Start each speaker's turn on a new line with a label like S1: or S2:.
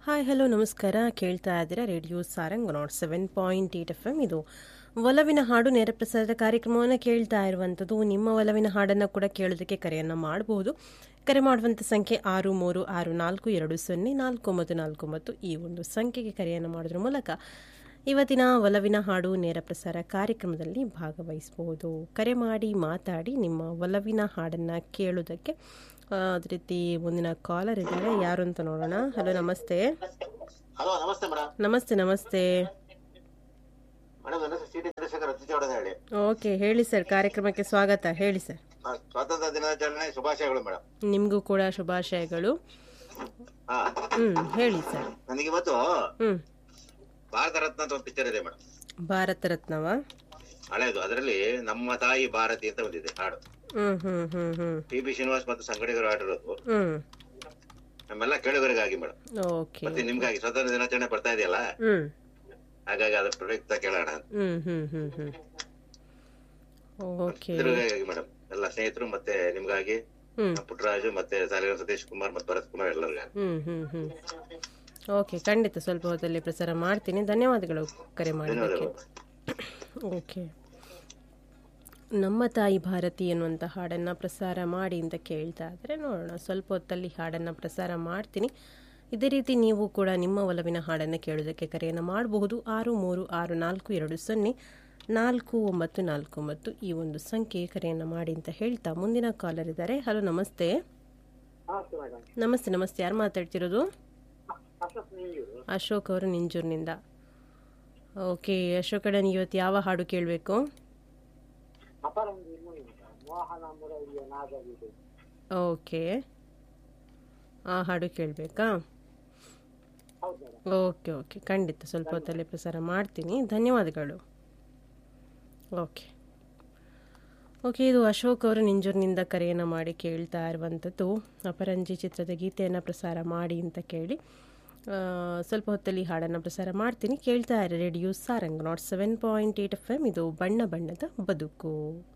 S1: Hi hello ನಮಸ್ಕಾರ ಕೇಳ್ತಾ ಇದ್ದೀರಾ radio Sarang nought seven point eight F M ಇದು ಒಲವಿನ ಹಾಡು ನೇರ ಪ್ರಸಾರದ ಕಾರ್ಯಕ್ರಮವನ್ನು ಕೇಳ್ತಾ ಇರುವಂಥದ್ದು ನಿಮ್ಮ ಒಲವಿನ ಹಾಡನ್ನು ಕೂಡ ಕೇಳೋದಕ್ಕೆ ಕರೆಯನ್ನು ಮಾಡಬಹುದು ಕರೆ ಮಾಡುವಂಥ ಸಂಖ್ಯೆ ಆರು ಮೂರು ಆರು ನಾಲ್ಕು ಎರಡು ಸೊನ್ನೆ ನಾಲ್ಕು ಒಂಬತ್ತು ನಾಲ್ಕು ಒಂಬತ್ತು ಈ ಒಂದು ಸಂಖ್ಯೆಗೆ ಕರೆಯನ್ನು ಮಾಡೋದ್ರ ಮೂಲಕ ಇವತ್ತಿನ ಒಲವಿನ ಹಾಡು ನೇರ ಪ್ರಸಾರ ಕಾರ್ಯಕ್ರಮದಲ್ಲಿ ಭಾಗವಹಿಸಬಹುದು ಕರೆ ಮಾಡಿ ಮಾತಾಡಿ ನಿಮ್ಮ ಒಲವಿನ ಹಾಡನ್ನು ಕೇಳೋದಕ್ಕೆ ಆ, ಅದೇ ರೀತಿ ಮುಂದಿನ ಕಾಲರ್ ಇದ್ದಾರೆ ಯಾರು ಅಂತ ನೋಡೋಣ ಹಲೋ ನಮಸ್ತೆ
S2: ಹಲೋ ನಮಸ್ತೆ ಮೇಡಮ್
S1: ನಮಸ್ತೆ ನಮಸ್ತೆ
S2: ಮೇಡಮ್ ನನ್ನ ಹೆಸರು ಸಿ ಡಿ ಚಂದ್ರಶೇಖರ್ ಅತ್ತಿಚೌಡ ಹೇಳಿ
S1: ಓಕೆ ಹೇಳಿ ಸರ್ ಕಾರ್ಯಕ್ರಮಕ್ಕೆ ಸ್ವಾಗತ ಹೇಳಿ ಸರ್
S2: ಆ, ಸ್ವಾತಂತ್ರ್ಯ ದಿನಾಚರಣೆ ಶುಭಾಶಯಗಳು ಮೇಡಮ್
S1: ನಿಮಗೂ ಕೂಡ ಶುಭಾಶಯಗಳು
S2: ಹಾ
S1: ಹ್ಮ್ ಹೇಳಿ ಸರ್
S2: ನನಗೆ ಇವತ್ತು
S1: ಹ್ಮ್
S2: ಭಾರತ ರತ್ನ ಅಂತ ಒಂದು ಪಿಕ್ಚರ್ ಇದೆ ಮೇಡಮ್
S1: ಭಾರತ ರತ್ನವ
S2: ಹಳೆಯದು ಅದರಲ್ಲಿ ನಮ್ಮ ತಾಯಿ ಭಾರತಿ ಅಂತ ಬಂದಿದೆ ಹಾಡು
S1: ಹ್ಮ್ ಹ್ಮ್ ಹ್ಮ್ ಹ್ಮ್
S2: ಪಿ ಬಿ ಶ್ರೀನಿವಾಸ್ ಮತ್ತು ಸಂಗಡಿಗರು ಹಾಡಿರೋದು
S1: ಹ್ಮ್
S2: ನಮ್ಮೆಲ್ಲ ಕೇಳುಗರಿಗಾಗಿ ಮೇಡಮ್
S1: ಓಕೆ
S2: ಮತ್ತೆ ನಿಮ್ಗಾಗಿ ಸ್ವಾತಂತ್ರ್ಯ ದಿನಾಚರಣೆ ಬರ್ತಾ ಇದೆಯಲ್ಲ
S1: ಹ್ಮ್
S2: ಹಾಗಾಗಿ ಅದ್ರ ಪ್ರಯುಕ್ತ ಕೇಳೋಣ ಅಂತ.
S1: ಹ್ಮ್ ಹ್ಮ್ ಹ್ಮ್ ಹ್ಮ್ ಓಕೆ
S2: ಇದ್ರಿಗಾಗಿ ಮೇಡಮ್ ಎಲ್ಲ ಸ್ನೇಹಿತರು ಮತ್ತೆ ನಿಮ್ಗಾಗಿ
S1: ಹ್ಮ್
S2: ಪುಟ್ಟರಾಜು ಮತ್ತೆ ಸಾಲಿಗ್ರಾಮ ಸತೀಶ್ ಕುಮಾರ್ ಮತ್ತೆ ಭರತ್ ಕುಮಾರ್ ಎಲ್ಲರಿಗಾಗಿ
S1: ಹ್ಮ್ ಹ್ಮ್ ಹ್ಮ್ ಓಕೆ ಖಂಡಿತ ಸ್ವಲ್ಪ ಹೊತ್ತಲ್ಲಿ ಪ್ರಸಾರ ಮಾಡ್ತೀನಿ ಧನ್ಯವಾದಗಳು ಕರೆ ಮಾಡೋದಕ್ಕೆ ಓಕೆ ನಮ್ಮ ತಾಯಿ ಭಾರತಿ ಎನ್ನುವಂಥ ಹಾಡನ್ನು ಪ್ರಸಾರ ಮಾಡಿ ಅಂತ ಕೇಳ್ತಾ ಇದ್ರೆ ನೋಡೋಣ ಸ್ವಲ್ಪ ಹೊತ್ತಲ್ಲಿ ಹಾಡನ್ನು ಪ್ರಸಾರ ಮಾಡ್ತೀನಿ ಇದೇ ರೀತಿ ನೀವು ಕೂಡ ನಿಮ್ಮ ಒಲವಿನ ಹಾಡನ್ನು ಕೇಳೋದಕ್ಕೆ ಕರೆಯನ್ನು ಮಾಡಬಹುದು ಆರು ಮೂರು ಆರು ನಾಲ್ಕು ಎರಡು ಸೊನ್ನೆ ನಾಲ್ಕು ಒಂಬತ್ತು ನಾಲ್ಕು ಒಂಬತ್ತು ಈ ಒಂದು ಸಂಖ್ಯೆ ಕರೆಯನ್ನು ಮಾಡಿ ಅಂತ ಹೇಳ್ತಾ ಮುಂದಿನ ಕಾಲರ್ ಇದ್ದಾರೆ ಹಲೋ ನಮಸ್ತೆ
S3: ನಮಸ್ತೆ ಮೇಡಮ್
S1: ನಮಸ್ತೆ ನಮಸ್ತೆ ಯಾರು ಮಾತಾಡ್ತಿರೋದು
S3: ಅಶೋಕ್ ನೀರು
S1: ಅಶೋಕ್ ಅವರು ನಿಂಜೂರಿನಿಂದ ಓಕೆ ಅಶೋಕ್ ಅಣ್ಣ ನೀವು ಇವತ್ತು ಯಾವ ಹಾಡು ಕೇಳಬೇಕು
S3: ಅಪರಂಜಿ ಮುನಿಂದ ಮೋಹನ ಮುರಳಿಯ ನಾಗವಿದೆ
S1: ಓಕೆ ಆ ಹಾಡು ಕೇಳಬೇಕಾ
S3: ಹೌದು ಮೇಡಮ್
S1: ಓಕೆ ಓಕೆ ಖಂಡಿತ ಸ್ವಲ್ಪ ಹೊತ್ತಲ್ಲಿ ಪ್ರಸಾರ ಮಾಡ್ತೀನಿ ಧನ್ಯವಾದಗಳು ಓಕೆ ಓಕೆ ಇದು ಅಶೋಕ್ ಅವರು ನಿಂಜೂರಿನಿಂದ ಕರೆಯನ್ನು ಮಾಡಿ ಕೇಳ್ತಾ ಇರುವಂಥದ್ದು ಅಪರಂಜಿ ಚಿತ್ರದ ಗೀತೆಯನ್ನು ಪ್ರಸಾರ ಮಾಡಿ ಅಂತ ಕೇಳಿ ಆ, ಸ್ವಲ್ಪ ಹೊತ್ತಲ್ಲಿ ಹಾಡನ್ನು ಪ್ರಸಾರ ಮಾಡ್ತೀನಿ ಕೇಳ್ತಾ ಇರಿ radio Sarang nought seven point eight F M ಇದು ಬಣ್ಣ ಬಣ್ಣದ ಬದುಕು